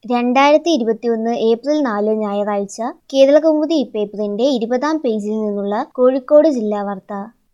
രണ്ടായിരത്തി ഇരുപത്തിയൊന്ന് ഏപ്രിൽ നാല് ഞായറാഴ്ച കേരളകൗമുദി ഇപ്പേപ്പറിന്റെ ഇരുപതാം പേജിൽ നിന്നുള്ള കോഴിക്കോട് ജില്ലാ വാർത്ത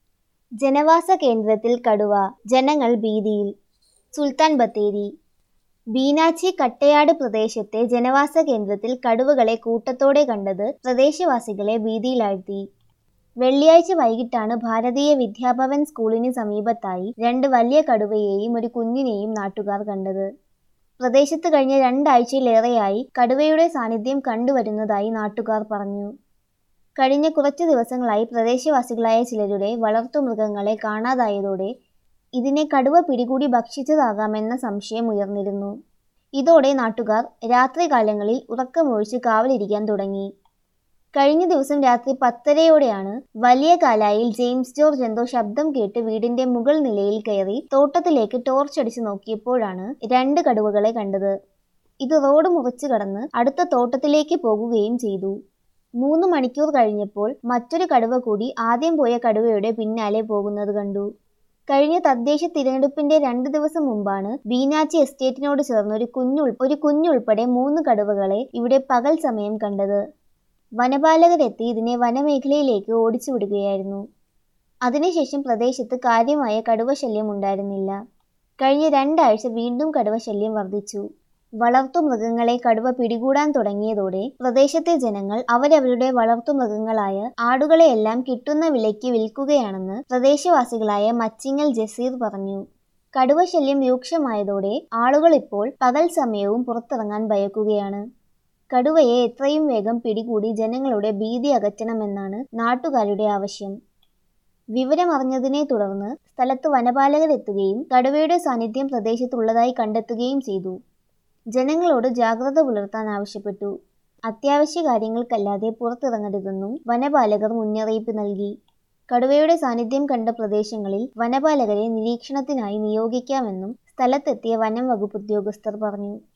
ജനവാസ കേന്ദ്രത്തിൽ കടുവ ജനങ്ങൾ ഭീതിയിൽ സുൽത്താൻ ബത്തേരി ബീനാച്ചി കട്ടയാട് പ്രദേശത്തെ ജനവാസ കേന്ദ്രത്തിൽ കടുവകളെ കൂട്ടത്തോടെ കണ്ടത് പ്രദേശവാസികളെ ഭീതിയിലാഴ്ത്തി വെള്ളിയാഴ്ച വൈകിട്ടാണ് ഭാരതീയ വിദ്യാഭവൻ സ്കൂളിന് സമീപത്തായി രണ്ട് വലിയ കടുവയെയും ഒരു കുഞ്ഞിനെയും നാട്ടുകാർ കണ്ടത് പ്രദേശത്ത് കഴിഞ്ഞ രണ്ടാഴ്ചയിലേറെയായി കടുവയുടെ സാന്നിധ്യം കണ്ടുവരുന്നതായി നാട്ടുകാർ പറഞ്ഞു കഴിഞ്ഞ കുറച്ചു ദിവസങ്ങളായി പ്രദേശവാസികളായ ചിലരുടെ വളർത്തുമൃഗങ്ങളെ കാണാതായതോടെ ഇതിനെ കടുവ പിടികൂടി ഭക്ഷിച്ചതാകാമെന്ന സംശയം ഉയർന്നിരുന്നു ഇതോടെ നാട്ടുകാർ രാത്രികാലങ്ങളിൽ ഉറക്കമൊഴിച്ച് കാവലിരിക്കാൻ തുടങ്ങി കഴിഞ്ഞ ദിവസം രാത്രി പത്തരയോടെയാണ് വലിയ കാലായിൽ ജെയിംസ് ജോർജ് എന്തോ ശബ്ദം കേട്ട് വീടിന്റെ മുകൾ നിലയിൽ കയറി തോട്ടത്തിലേക്ക് ടോർച്ച് അടിച്ചു നോക്കിയപ്പോഴാണ് രണ്ട് കടുവകളെ കണ്ടത് ഇത് റോഡ് മുറിച്ചു കടന്ന് അടുത്ത തോട്ടത്തിലേക്ക് പോകുകയും ചെയ്തു മൂന്ന് മണിക്കൂർ കഴിഞ്ഞപ്പോൾ മറ്റൊരു കടുവ കൂടി ആദ്യം പോയ കടുവയുടെ പിന്നാലെ പോകുന്നത് കണ്ടു കഴിഞ്ഞ തദ്ദേശ തിരഞ്ഞെടുപ്പിന്റെ രണ്ട് ദിവസം മുമ്പാണ് ബീനാച്ചി എസ്റ്റേറ്റിനോട് ചേർന്ന് ഒരു കുഞ്ഞുൾ ഒരു കുഞ്ഞുൾപ്പെടെ മൂന്ന് കടുവകളെ ഇവിടെ പകൽ സമയം കണ്ടത് വനപാലകരെത്തി ഇതിനെ വനമേഖലയിലേക്ക് ഓടിച്ചുവിടുകയായിരുന്നു അതിനുശേഷം പ്രദേശത്ത് കാര്യമായ കടുവശല്യം ഉണ്ടായിരുന്നില്ല കഴിഞ്ഞ രണ്ടാഴ്ച വീണ്ടും കടുവശല്യം വർദ്ധിച്ചു വളർത്തുമൃഗങ്ങളെ കടുവ പിടികൂടാൻ തുടങ്ങിയതോടെ പ്രദേശത്തെ ജനങ്ങൾ അവരവരുടെ വളർത്തുമൃഗങ്ങളായ ആടുകളെയെല്ലാം കിട്ടുന്ന വിലയ്ക്ക് വിൽക്കുകയാണെന്ന് പ്രദേശവാസികളായ മച്ചിങ്ങൽ ജസീർ പറഞ്ഞു കടുവശല്യം രൂക്ഷമായതോടെ ആളുകൾ ഇപ്പോൾ പകൽ സമയവും പുറത്തിറങ്ങാൻ ഭയക്കുകയാണ് കടുവയെ എത്രയും വേഗം പിടികൂടി ജനങ്ങളുടെ ഭീതി അകറ്റണമെന്നാണ് നാട്ടുകാരുടെ ആവശ്യം വിവരമറിഞ്ഞതിനെ തുടർന്ന് സ്ഥലത്ത് വനപാലകരെത്തുകയും കടുവയുടെ സാന്നിധ്യം പ്രദേശത്തുള്ളതായി കണ്ടെത്തുകയും ചെയ്തു ജനങ്ങളോട് ജാഗ്രത പുലർത്താൻ ആവശ്യപ്പെട്ടു അത്യാവശ്യ കാര്യങ്ങൾക്കല്ലാതെ പുറത്തിറങ്ങരുതെന്നും വനപാലകർ മുന്നറിയിപ്പ് നൽകി കടുവയുടെ സാന്നിധ്യം കണ്ട പ്രദേശങ്ങളിൽ വനപാലകരെ നിരീക്ഷണത്തിനായി നിയോഗിക്കാമെന്നും സ്ഥലത്തെത്തിയ വനം വകുപ്പ് ഉദ്യോഗസ്ഥർ പറഞ്ഞു